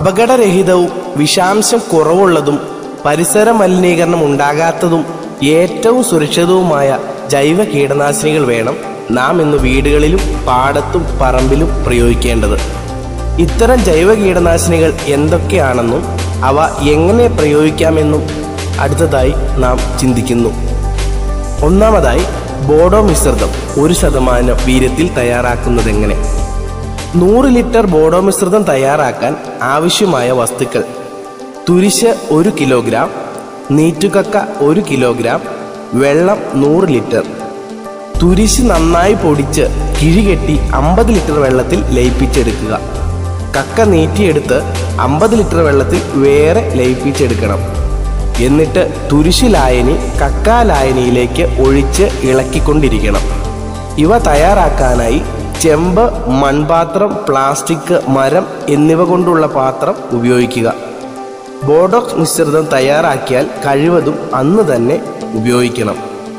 അപകടരഹിതവും വിഷാംശം കുറവുള്ളതും പരിസര മലിനീകരണം ഉണ്ടാകാത്തതും ഏറ്റവും സുരക്ഷിതവുമായ ജൈവ കീടനാശിനികൾ വേണം നാം ഇന്ന് വീടുകളിലും പാടത്തും പറമ്പിലും പ്രയോഗിക്കേണ്ടത് ഇത്തരം ജൈവ കീടനാശിനികൾ എന്തൊക്കെയാണെന്നും അവ എങ്ങനെ പ്രയോഗിക്കാമെന്നും അടുത്തതായി നാം ചിന്തിക്കുന്നു ഒന്നാമതായി ബോഡോ മിശ്രിതം ഒരു ശതമാനം വീര്യത്തിൽ തയ്യാറാക്കുന്നതെങ്ങനെ നൂറ് ലിറ്റർ ബോഡോ മിശ്രിതം തയ്യാറാക്കാൻ ആവശ്യമായ വസ്തുക്കൾ തുരിശ് ഒരു കിലോഗ്രാം നീറ്റുകക്ക ഒരു കിലോഗ്രാം വെള്ളം നൂറ് ലിറ്റർ തുരിശ് നന്നായി പൊടിച്ച് കിഴികെട്ടി അമ്പത് ലിറ്റർ വെള്ളത്തിൽ ലയിപ്പിച്ചെടുക്കുക കക്ക നീറ്റിയെടുത്ത് അമ്പത് ലിറ്റർ വെള്ളത്തിൽ വേറെ ലയിപ്പിച്ചെടുക്കണം എന്നിട്ട് തുരിശ് ലായനി കക്ക ലായനിയിലേക്ക് ഒഴിച്ച് ഇളക്കിക്കൊണ്ടിരിക്കണം ഇവ തയ്യാറാക്കാനായി ചെമ്പ് മൺപാത്രം പ്ലാസ്റ്റിക് മരം എന്നിവ കൊണ്ടുള്ള പാത്രം ഉപയോഗിക്കുക ബോഡോക്സ് മിശ്രിതം തയ്യാറാക്കിയാൽ കഴിവതും അന്ന് തന്നെ ഉപയോഗിക്കണം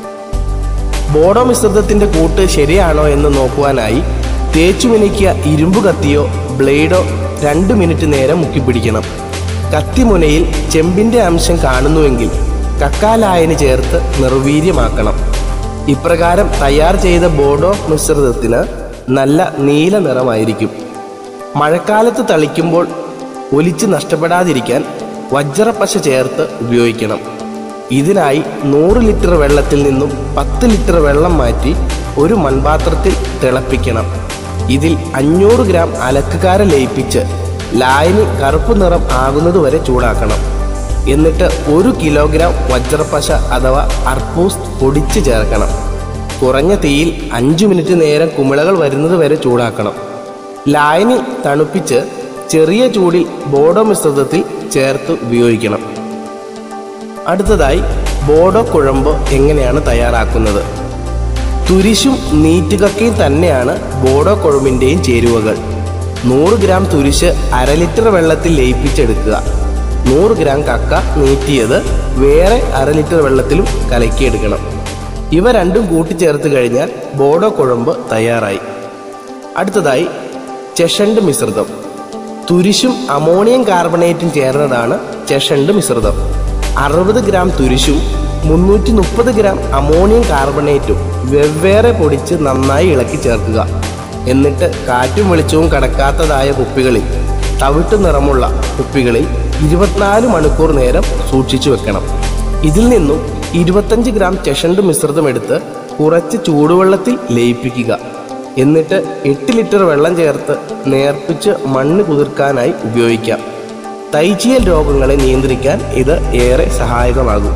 ബോഡോ മിശ്രിതത്തിന്റെ കൂട്ട് ശരിയാണോ എന്ന് നോക്കുവാനായി തേച്ചു മിനുക്കിയ ഇരുമ്പ് കത്തിയോ ബ്ലേഡോ രണ്ട് മിനിറ്റ് നേരം മുക്കിപ്പിടിക്കണം കത്തിമുനയിൽ ചെമ്പിന്റെ അംശം കാണുന്നുവെങ്കിൽ കക്കാലായനി ചേർത്ത് നിർവീര്യമാക്കണം ഇപ്രകാരം തയ്യാർ ചെയ്ത ബോഡോ മിശ്രിതത്തിന് നല്ല നീല നിറമായിരിക്കും മഴക്കാലത്ത് തളിക്കുമ്പോൾ ഒലിച്ച് നഷ്ടപ്പെടാതിരിക്കാൻ വജ്രപ്പശ ചേർത്ത് ഉപയോഗിക്കണം ഇതിനായി നൂറ് ലിറ്റർ വെള്ളത്തിൽ നിന്നും പത്ത് ലിറ്റർ വെള്ളം മാറ്റി ഒരു മൺപാത്രത്തിൽ തിളപ്പിക്കണം ഇതിൽ അഞ്ഞൂറ് ഗ്രാം അലക്കുകാര ലയിപ്പിച്ച് ലായനി കറുപ്പ് നിറം ആകുന്നതുവരെ ചൂടാക്കണം എന്നിട്ട് ഒരു കിലോഗ്രാം വജ്രപ്പശ അഥവാ അർപ്പൂസ് പൊടിച്ച് ചേർക്കണം കുറഞ്ഞ തീയിൽ അഞ്ചു മിനിറ്റ് നേരം കുമിളകൾ വരുന്നത് വരെ ചൂടാക്കണം ലായനി തണുപ്പിച്ച് ചെറിയ ചൂടിൽ ബോഡോ മിശ്രിതത്തിൽ ചേർത്ത് ഉപയോഗിക്കണം അടുത്തതായി ബോഡോ കുഴമ്പ് എങ്ങനെയാണ് തയ്യാറാക്കുന്നത് തുരിശും നീറ്റുകക്കയും തന്നെയാണ് ബോഡോ കുഴമ്പിൻ്റെയും ചേരുവകൾ നൂറ് ഗ്രാം തുരിശ് അര ലിറ്റർ വെള്ളത്തിൽ ലയിപ്പിച്ചെടുക്കുക നൂറ് ഗ്രാം കക്ക നീറ്റിയത് വേറെ അര ലിറ്റർ വെള്ളത്തിലും കലക്കിയെടുക്കണം ഇവ രണ്ടും കൂട്ടിച്ചേർത്ത് കഴിഞ്ഞാൽ ബോഡോ കുഴമ്പ് തയ്യാറായി അടുത്തതായി ചെഷണ്ട് മിശ്രിതം തുരിശും അമോണിയം കാർബണേറ്റും ചേർന്നതാണ് ചെഷണ്ട് മിശ്രിതം അറുപത് ഗ്രാം തുരിശും മുന്നൂറ്റി മുപ്പത് ഗ്രാം അമോണിയം കാർബണേറ്റും വെവ്വേറെ പൊടിച്ച് നന്നായി ഇളക്കി ചേർക്കുക എന്നിട്ട് കാറ്റും വെളിച്ചവും കടക്കാത്തതായ കുപ്പികളിൽ തവിട്ട് നിറമുള്ള കുപ്പികളിൽ ഇരുപത്തിനാല് മണിക്കൂർ നേരം സൂക്ഷിച്ചു വെക്കണം ഇതിൽ നിന്നും ഇരുപത്തഞ്ച് ഗ്രാം ചെഷണ്ട് മിശ്രിതം എടുത്ത് കുറച്ച് ചൂടുവെള്ളത്തിൽ ലയിപ്പിക്കുക എന്നിട്ട് എട്ട് ലിറ്റർ വെള്ളം ചേർത്ത് നേർപ്പിച്ച് മണ്ണ് കുതിർക്കാനായി ഉപയോഗിക്കാം തൈച്ചിയൽ രോഗങ്ങളെ നിയന്ത്രിക്കാൻ ഇത് ഏറെ സഹായകമാകും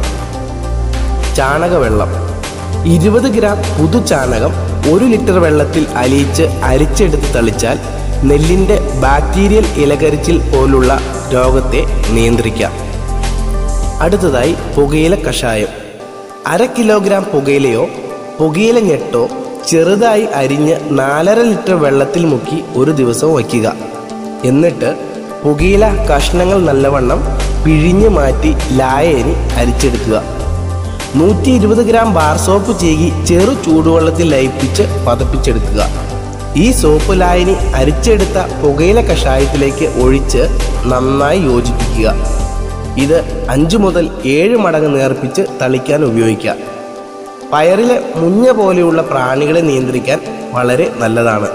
ചാണകവെള്ളം ഇരുപത് ഗ്രാം പുതു ചാണകം ഒരു ലിറ്റർ വെള്ളത്തിൽ അലിയിച്ച് അരിച്ചെടുത്ത് തളിച്ചാൽ നെല്ലിൻ്റെ ബാക്ടീരിയൽ ഇലകരിച്ചിൽ പോലുള്ള രോഗത്തെ നിയന്ത്രിക്കാം അടുത്തതായി പുകയില കഷായം അര കിലോഗ്രാം പുകയിലയോ പുകയില ഞെട്ടോ ചെറുതായി അരിഞ്ഞ് നാലര ലിറ്റർ വെള്ളത്തിൽ മുക്കി ഒരു ദിവസം വയ്ക്കുക എന്നിട്ട് പുകയില കഷ്ണങ്ങൾ നല്ലവണ്ണം പിഴിഞ്ഞ് മാറ്റി ലായനി അരിച്ചെടുക്കുക നൂറ്റി ഇരുപത് ഗ്രാം ബാർ സോപ്പ് ചീകി ചെറു ചൂടുവെള്ളത്തിൽ ലയിപ്പിച്ച് പതപ്പിച്ചെടുക്കുക ഈ സോപ്പ് ലായനി അരിച്ചെടുത്ത പുകയില കഷായത്തിലേക്ക് ഒഴിച്ച് നന്നായി യോജിപ്പിക്കുക ഇത് അഞ്ചു മുതൽ ഏഴ് മടങ്ങ് നേർപ്പിച്ച് തളിക്കാൻ ഉപയോഗിക്കാം പയറിലെ മുഞ്ഞ പോലെയുള്ള പ്രാണികളെ നിയന്ത്രിക്കാൻ വളരെ നല്ലതാണ്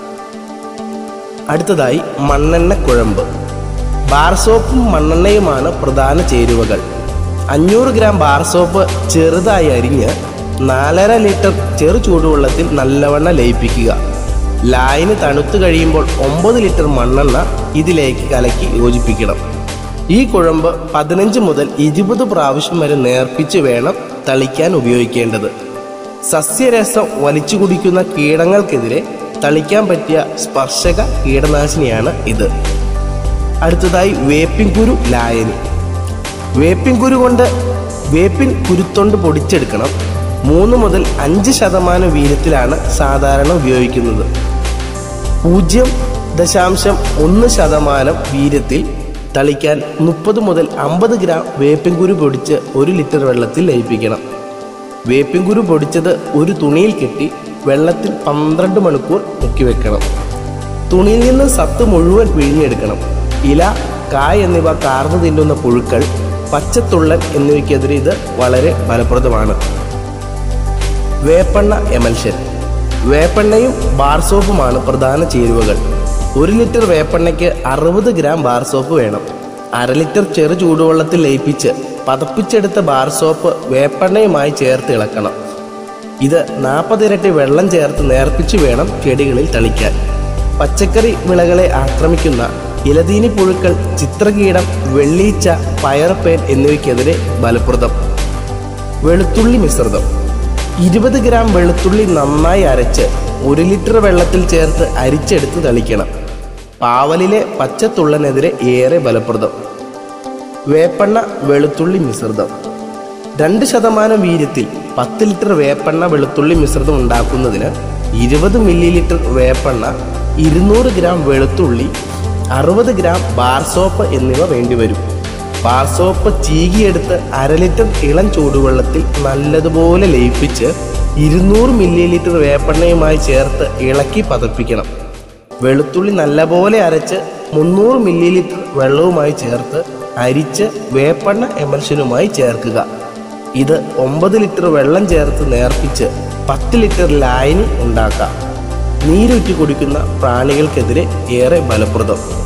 അടുത്തതായി മണ്ണെണ്ണ കുഴമ്പ് ബാർ സോപ്പും മണ്ണെണ്ണയുമാണ് പ്രധാന ചേരുവകൾ അഞ്ഞൂറ് ഗ്രാം ബാർ സോപ്പ് ചെറുതായി അരിഞ്ഞ് നാലര ലിറ്റർ ചെറു ചൂടുവെള്ളത്തിൽ നല്ലവണ്ണം ലയിപ്പിക്കുക ലായനി തണുത്തു കഴിയുമ്പോൾ ഒമ്പത് ലിറ്റർ മണ്ണെണ്ണ ഇതിലേക്ക് കലക്കി യോജിപ്പിക്കണം ഈ കുഴമ്പ് പതിനഞ്ച് മുതൽ ഇരുപത് പ്രാവശ്യം വരെ നേർപ്പിച്ച് വേണം തളിക്കാൻ ഉപയോഗിക്കേണ്ടത് സസ്യരസം വലിച്ചു കുടിക്കുന്ന കീടങ്ങൾക്കെതിരെ തളിക്കാൻ പറ്റിയ സ്പർശക കീടനാശിനിയാണ് ഇത് അടുത്തതായി വേപ്പിൻ കുരു ലായനി വേപ്പിൻ കുരു കൊണ്ട് വേപ്പിൻ കുരുത്തൊണ്ട് പൊടിച്ചെടുക്കണം മൂന്ന് മുതൽ അഞ്ച് ശതമാനം വീര്യത്തിലാണ് സാധാരണ ഉപയോഗിക്കുന്നത് പൂജ്യം ദശാംശം ഒന്ന് ശതമാനം വീര്യത്തിൽ തളിക്കാൻ മുപ്പത് മുതൽ അമ്പത് ഗ്രാം വേപ്പിൻ കുരു പൊടിച്ച് ഒരു ലിറ്റർ വെള്ളത്തിൽ ലയിപ്പിക്കണം വേപ്പിൻ കുരു പൊടിച്ചത് ഒരു തുണിയിൽ കെട്ടി വെള്ളത്തിൽ പന്ത്രണ്ട് മണിക്കൂർ മുക്കി വെക്കണം തുണിയിൽ നിന്ന് സത്ത് മുഴുവൻ പിഴിഞ്ഞെടുക്കണം ഇല കായ് എന്നിവ കാർന്നു തിന്നുന്ന പുഴുക്കൾ പച്ചത്തുള്ളൻ എന്നിവയ്ക്കെതിരെ ഇത് വളരെ ഫലപ്രദമാണ് വേപ്പെണ്ണ എമൽഷൻ വേപ്പെണ്ണയും ബാർ സോപ്പുമാണ് പ്രധാന ചേരുവകൾ ഒരു ലിറ്റർ വേപ്പെണ്ണയ്ക്ക് അറുപത് ഗ്രാം ബാർ സോപ്പ് വേണം അര ലിറ്റർ ചെറു ചൂടുവെള്ളത്തിൽ ലയിപ്പിച്ച് പതപ്പിച്ചെടുത്ത ബാർ സോപ്പ് വേപ്പെണ്ണയുമായി ചേർത്ത് ഇളക്കണം ഇത് നാൽപ്പത് ഇരട്ടി വെള്ളം ചേർത്ത് നേർപ്പിച്ച് വേണം ചെടികളിൽ തളിക്കാൻ പച്ചക്കറി വിളകളെ ആക്രമിക്കുന്ന ഇലതീനി പുഴുക്കൾ ചിത്രകീടം വെള്ളീച്ച പയർപ്പേൻ എന്നിവയ്ക്കെതിരെ ഫലപ്രദം വെളുത്തുള്ളി മിശ്രിതം ഇരുപത് ഗ്രാം വെളുത്തുള്ളി നന്നായി അരച്ച് ഒരു ലിറ്റർ വെള്ളത്തിൽ ചേർത്ത് അരിച്ചെടുത്ത് തളിക്കണം പാവലിലെ പച്ചത്തുള്ളനെതിരെ ഏറെ ഫലപ്രദം വേപ്പെണ്ണ വെളുത്തുള്ളി മിശ്രിതം രണ്ട് ശതമാനം വീര്യത്തിൽ പത്ത് ലിറ്റർ വേപ്പെണ്ണ വെളുത്തുള്ളി മിശ്രിതം ഉണ്ടാക്കുന്നതിന് ഇരുപത് മില്ലി ലിറ്റർ വേപ്പെണ്ണ ഇരുന്നൂറ് ഗ്രാം വെളുത്തുള്ളി അറുപത് ഗ്രാം ബാർ സോപ്പ് എന്നിവ വേണ്ടിവരും ബാർ സോപ്പ് ചീകിയെടുത്ത് അര ലിറ്റർ ഇളം ചൂടുവെള്ളത്തിൽ നല്ലതുപോലെ ലയിപ്പിച്ച് ഇരുന്നൂറ് മില്ലി ലിറ്റർ വേപ്പെണ്ണയുമായി ചേർത്ത് ഇളക്കി പതപ്പിക്കണം വെളുത്തുള്ളി നല്ലപോലെ അരച്ച് മുന്നൂറ് മില്ലി ലിറ്റർ വെള്ളവുമായി ചേർത്ത് അരിച്ച് വേപ്പെണ്ണ എമൽഷനുമായി ചേർക്കുക ഇത് ഒമ്പത് ലിറ്റർ വെള്ളം ചേർത്ത് നേർപ്പിച്ച് പത്ത് ലിറ്റർ ലായനി ഉണ്ടാക്കാം നീരൂറ്റി കുടിക്കുന്ന പ്രാണികൾക്കെതിരെ ഏറെ ഫലപ്രദം